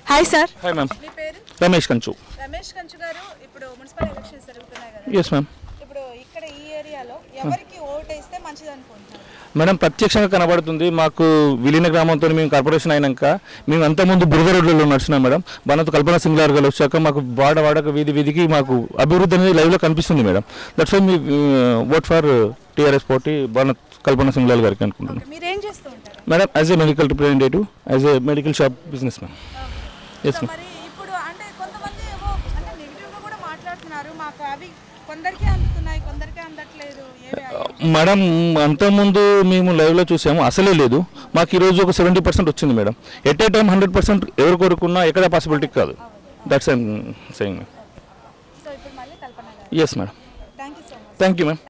hi sir hi ma'am మీ పేరు రమేష్ కంచు రమేష్ కంచు గారు ఇప్పుడు మున్సిపల్ ఎలక్షన్స్ జరుగుతున్నాయి కదా ఎస్ మ్యామ్ ఇప్పుడు ఇక్కడ ఈ ఏరియాలో ఎవరికి ఓటు వేస్తే మంచిది అనుకుంటున్నారు మేడం ప్రత్యక్షంగా కనబడుతుంది మాకు విలీన గ్రామంతో మేము కార్పొరేషన్ అయినాక మేము అంతకుముందు బురద రోడ్లలో నడిచినాం మేడం బనత్ కల్పన సింగ్లార్ గారు వచ్చాక మాకు వాడ వాడక వీధి వీధికి మాకు అభివృద్ధి అనేది లైవ్లో కనిపిస్తుంది madam that's why me vote for TRS పోటీ బనత్ కల్పన సింగ్లాల్ గారికి అనుకుంటున్నాను మీరు ఏం చేస్తూ ఉంటారు madam as a medical representative as a medical shop business ma'am yes so ma'am మరి ఇప్పుడు అంటే కొంతమంది ఏమో అంటే నెగిటివ్ గా కూడా మాట్లాడుతున్నారు మాకు అవి కొందరికే అందుతున్నాయి కొందరికే అందట్లేదు ఏమి మేడం అంతకుముందు మేము లైవ్లో చూసాము అసలే లేదు మాకు ఈరోజు ఒక సెవెంటీ పర్సెంట్ వచ్చింది madam at a time hundred percent ఎవరు కోరుకున్నా ఎక్కడ పాసిబిలిటీ కాదు దట్స్ ఐమ్ సెయింగ్ సో ఇప్పుడు మళ్ళీ Kalpana garu yes madam thank you so much thank you ma'am